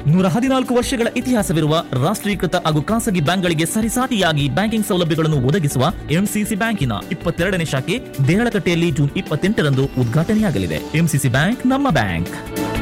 ನೂರ ಹದಿನಾಲ್ಕು ವರ್ಷಗಳ ಇತಿಹಾಸವಿರುವ ರಾಷ್ಟ್ರೀಕೃತ ಹಾಗೂ ಖಾಸಗಿ ಬ್ಯಾಂಕ್ಗಳಿಗೆ ಸರಿಸಾಟಿಯಾಗಿ ಬ್ಯಾಂಕಿಂಗ್ ಸೌಲಭ್ಯಗಳನ್ನು ಒದಗಿಸುವ ಎಂಸಿಸಿ ಬ್ಯಾಂಕಿನ ಇಪ್ಪತ್ತೆರಡನೇ ಶಾಖೆ ದೇಹಳಕಟ್ಟೆಯಲ್ಲಿ ಜೂನ್ ಇಪ್ಪತ್ತೆಂಟರಂದು ಉದ್ಘಾಟನೆಯಾಗಲಿದೆ ಎಂಸಿಸಿ ಬ್ಯಾಂಕ್ ನಮ್ಮ ಬ್ಯಾಂಕ್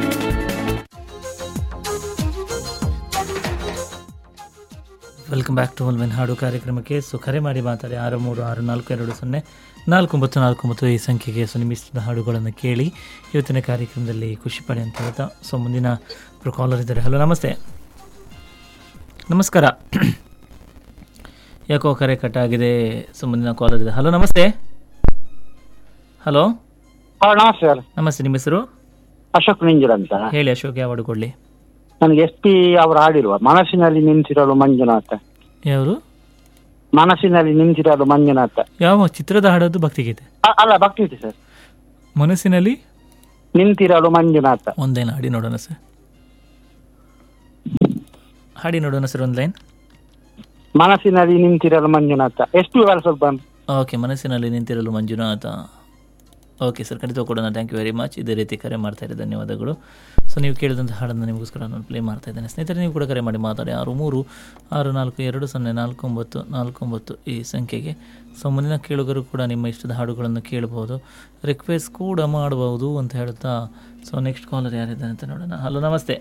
ವೆಲ್ಕಮ್ ಬ್ಯಾಕ್ ಟು ಒಲ್ಮೆನ್ ಹಾಡು ಕಾರ್ಯಕ್ರಮಕ್ಕೆ ಸೊ ಕರೆ ಮಾಡಿ ಮಾತಾಡಿ ಆರು ಮೂರು ಆರು ನಾಲ್ಕು ಎರಡು ಸೊನ್ನೆ ನಾಲ್ಕು ಒಂಬತ್ತು ನಾಲ್ಕು ಒಂಬತ್ತು ಈ ಸಂಖ್ಯೆಗೆ ಸೊ ನಿಮ್ಮ ಇಷ್ಟದ ಹಾಡುಗಳನ್ನು ಕೇಳಿ ಇವತ್ತಿನ ಕಾರ್ಯಕ್ರಮದಲ್ಲಿ ಖುಷಿ ಪಡಿ ಅಂತ ಹೇಳ್ತಾ ಸೊ ಮುಂದಿನ ಒಬ್ಬರು ಕಾಲರ್ ಇದ್ದಾರೆ ಹಲೋ ನಮಸ್ತೆ ನಮಸ್ಕಾರ ಯಾಕೋ ಕರೆ ಕಟ್ ಆಗಿದೆ ಸೊ ಮುಂದಿನ ಕಾಲರ್ ಇದೆ ಹಲೋ ನಮಸ್ತೆ ಹಲೋ ಹಾ ನಮಸ್ತೆ ಸರ್ ನಮಸ್ತೆ ನಿಮ್ಮ ಹೆಸರು ಅಶೋಕ್ ನಿಂಜರ್ ಅಂತ ಹೇಳಿ ಅಶೋಕ್ ಯಾವ ಹಾಡು ಕೊಡಲಿ ನನಗೆ ಎಸ್ ಪಿ ಅವರು ಹಾಡಿರುವ ಮನಸ್ಸಿನಲ್ಲಿ ನಿಂತಿರಲು ಮಂಜುನಾಥ ಯಾವರು ಮನಸ್ಸಿನಲ್ಲಿ ನಿಂತಿರಲು ಮಂಜುನಾಥ ಯಾವ ಚಿತ್ರದ ಹಾಡೋದು ಭಕ್ತಿಗೀತೆ ಅ- ಅಲ್ಲ ಭಕ್ತಿ ಇದೆ ಸರ್ ಮನಸ್ಸಿನಲ್ಲಿ ನಿಂತಿರಲು ಮಂಜುನಾಥ ಒಂದೇನು ಹಾಡಿ ನೋಡೋಣ ಸರ್ ಹಾಡಿ ನೋಡೋಣ ಸರ್ ಒಂದು ಲೈನ್ ಮನಸ್ಸಿನಲ್ಲಿ ನಿಂತಿರಲು ಮಂಜುನಾಥ ಎಸ್ ಪಿ ಅವರು ಸ್ವಲ್ಪ ಓಕೆ ಮನಸ್ಸಿನಲ್ಲಿ ನಿಂತಿರಲು ಮಂಜುನಾಥ ಓಕೆ ಸರ್ ಖಂಡಿತ ಕೊಡೋಣ ಥ್ಯಾಂಕ್ ಯು ವೆರಿ ಮಚ್ ಇದೇ ರೀತಿ ಕರೆ ಮಾಡ್ತಾ ಇದ್ದಾರೆ ಧನ್ಯವಾದಗಳು ಸೊ ನೀವು ಕೇಳಿದಂಥ ಹಾಡನ್ನು ನಿಮಗೋಸ್ಕರ ನಾನು ಪ್ಲೇ ಮಾಡ್ತಾ ಇದ್ದೇನೆ ಸ್ನೇಹಿತರೆ ನೀವು ಕೂಡ ಕರೆ ಮಾಡಿ ಮಾತಾಡಿ ಆರು ಮೂರು ಆರು ನಾಲ್ಕು ಎರಡು ಸೊನ್ನೆ ನಾಲ್ಕು ಒಂಬತ್ತು ನಾಲ್ಕು ಒಂಬತ್ತು ಈ ಸಂಖ್ಯೆಗೆ ಸೊ ಮುಂದಿನ ಕೇಳುಗರು ಕೂಡ ನಿಮ್ಮ ಇಷ್ಟದ ಹಾಡುಗಳನ್ನು ಕೇಳಬಹುದು ರಿಕ್ವೆಸ್ಟ್ ಕೂಡ ಮಾಡಬಹುದು ಅಂತ ಹೇಳ್ತಾ ಸೊ ನೆಕ್ಸ್ಟ್ ಕಾಲರ್ ಯಾರಿದ್ದಾರೆ ಅಂತ ನೋಡೋಣ ಹಲೋ ನಮಸ್ತೆ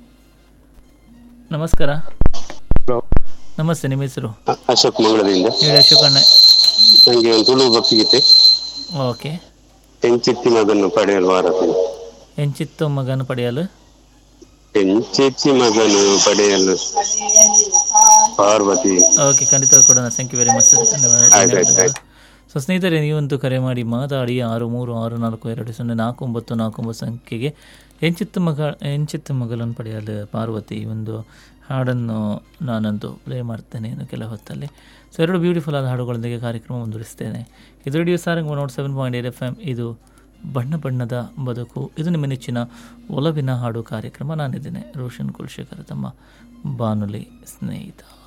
ನಮಸ್ಕಾರ ನಮಸ್ತೆ ನಿಮ್ಮ ಹೆಸರು ಅ- ಅಶೋಕ್ ಮಂಗಳದಿಂದ ಹೇಳಿ ಅಶೋಕಣ್ಣ ನನಗೆ ಒಂದು ತುಳು ಭಕ್ತಿಗೀತೆ ಓಕೆ ಎಂಚಿತ್ತಿ ಮಗನ್ನು ಪಡೆಯಲು ವಾರತೆ ಎಂಚಿತ್ತು ಮಗನ ಪಡೆಯಲು ಎಂಚೆಚ್ಚಿ ಮಗನು ಪಡೆಯಲು ಪಾರ್ವತಿ ಓಕೆ ಖಂಡಿತ ಕೊಡೋಣ ಥ್ಯಾಂಕ್ ಯು ವೆರಿ ಮಚ್ ಆಯ್ತು, ಆಯ್ತು, ಆಯ್ತು. ಸೊ ಸ್ನೇಹಿತರೆ ನೀವಂತೂ ಕರೆ ಮಾಡಿ ಮಾತಾಡಿ ಆರು ಮೂರು ಆರು ನಾಲ್ಕು ಎರಡು ಸೊನ್ನೆ ನಾಲ್ಕು ಒಂಬತ್ತು ನಾಲ್ಕು ಒಂಬತ್ತು ಸಂಖ್ಯೆಗೆ ಎಂಚಿತ್ತು ಮಗ ಎಂಚಿತ್ತು ಮಗಳನ್ನು ಪಡೆಯಲು ಪಾರ್ವತಿ ಈ ಒಂದು ಹಾಡನ್ನು ನಾನಂತೂ ಪ್ಲೇ ಮಾಡ್ತೇನೆ ಇನ್ನು ಕೆಲ ಹೊತ್ತಲ್ಲಿ ಸೊ ಎರಡು ಬ್ಯೂಟಿಫುಲ್ ಆದ ಹಾಡುಗಳೊಂದಿಗೆ ಕಾರ್ಯಕ್ರಮ ಮುಂದುವರಿಸ್ತೇನೆ ಇದು radio Sarang nought seven point eight F M ಇದು ಬಣ್ಣ ಬಣ್ಣದ ಬದುಕು ಇದು ನಿಮ್ಮ ನೆಚ್ಚಿನ ಒಲವಿನ ಹಾಡು ಕಾರ್ಯಕ್ರಮ ನಾನಿದ್ದೇನೆ ರೋಷನ್ ಕುಲ್ಶೇಖರ್ ತಮ್ಮ ಬಾನುಲಿ ಸ್ನೇಹಿತ